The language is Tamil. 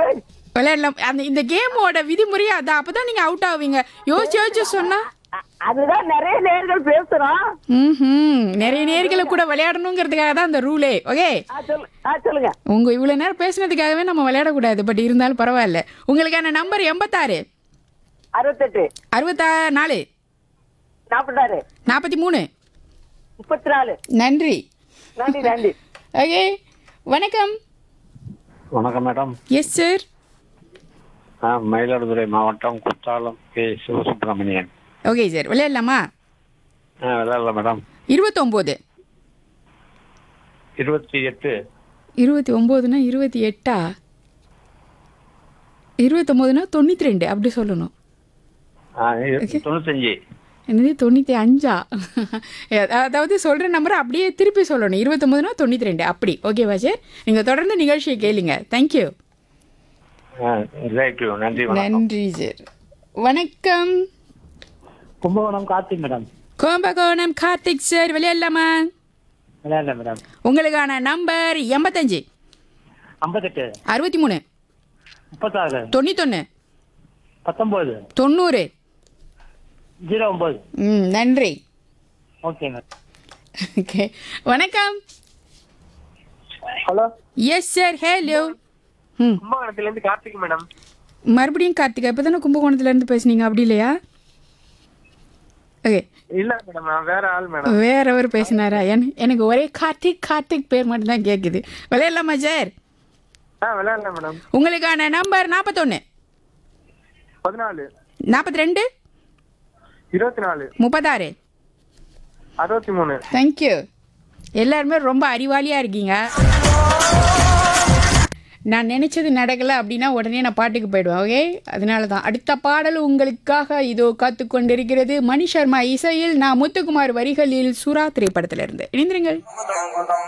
ஏய், விளையாடலாம் அந்த இந்த கேமோட விதிமுறையே அதான் அப்பதான் நீங்க அவுட் ஆவீங்க யோசிச்சு யோசிச்சு சொன்னா அ- அதுதான் நிறைய நேர்கள் பேசுறோம் ம் நிறைய நேர்களை கூட விளையாடணுங்கிறதுக்காக தான் அந்த ரூலே ஓகே ஆ, சொல்லு ஆ, சொல்லுங்க உங்க இவ்வளவு நேரம் பேசினதுக்காகவே நம்ம விளையாடக்கூடாது பட் இருந்தாலும் பரவாயில்ல உங்களுக்கான நம்பர் எண்பத்தாறு அறுபத்தெட்டு அறுபத்தா நாலு நாற்பத்தாறு நாற்பத்தி மூணு முப்பத்தி நாலு நன்றி நன்றி நன்றி ஓகே வணக்கம் வணக்கம் மேடம் எஸ் சார் நான் மயிலாடுதுறை மாவட்டம் Kuthalam K Sivasubramanian okay sir விளையாடலாமா ஆ விளையாடல மேடம் இருபத்தொம்போது இருபத்தி எட்டு இருபத்தி ஒம்போதுனா இருபத்தி எட்டா இருபத்தொம்போதுனா தொண்ணூற்றி ரெண்டு அப்படி சொல்லணும் ஆ, இரு- தொண்ணூத்தஞ்சு என்னது தொண்ணூற்றி அஞ்சா அதாவது சொல்கிற நம்பரை அப்படியே திருப்பி சொல்லணும் இருபத்தொம்போதுனா தொண்ணூற்றி ரெண்டு அப்படி ஓகேவா சார் நீங்கள் தொடர்ந்து நிகழ்ச்சியை கேளுங்க தேங்க்யூ ஆ, ரைட் நன்றி வணக்கம் நன்றி சார் வணக்கம் கும்பகோணம் கார்த்திக் மேடம் கோம்பகோணம் கார்த்திக் சார் விளையாடலாமா விளையாடல மேடம் உங்களுக்கான நம்பர் எண்பத்தஞ்சு ஐம்பத்தெட்டு அறுபத்தி மூணு முப்பத்தாறு தொண்ணூத்தொன்று பத்தொம்போது தொண்ணூறு ஜீரோ ஒம்பது ம் நன்றி ஓகே மேடம் ஓகே வணக்கம் ஹலோ எஸ் சார் ஹலோ ம் கும்பகோணத்துல இருந்து கார்த்திக் மேடம் மறுபடியும் கார்த்திகா இப்போ தானே கும்பகோணத்துலேருந்து பேசுனீங்க அப்படி இல்லையா ஓகே இல்ல மேடம் நான் வேற ஆள் மேடம் வேறவர் பேசினாரா என் எனக்கு ஒரே கார்த்திக் கார்த்திக் பேர் மட்டும் தான் கேட்குது விளையாடலாமா சார் ஆ விளையாடல மேடம் உங்களுக்கான நம்பர் நாற்பத்தொன்று பதினாலு நாற்பத்தி ரெண்டு இருபத்தி நாலு முப்பத்தாறு அறுபத்தி மூணு தேங்க்யூ எல்லாருமே ரொம்ப அறிவாளியாக இருக்கீங்க நான் நினைச்சது நடக்கல அப்படின்னா உடனே நான் பாட்டுக்கு போயிடுவேன் ஓகே அதனால தான் அடுத்த பாடல் உங்களுக்காக இதோ காத்து கொண்டிருக்கிறது மணி சர்மா இசையில் நான் முத்துக்குமார் வரிகளில் சுறா திரைப்படத்திலிருந்து இணைந்திருங்கள்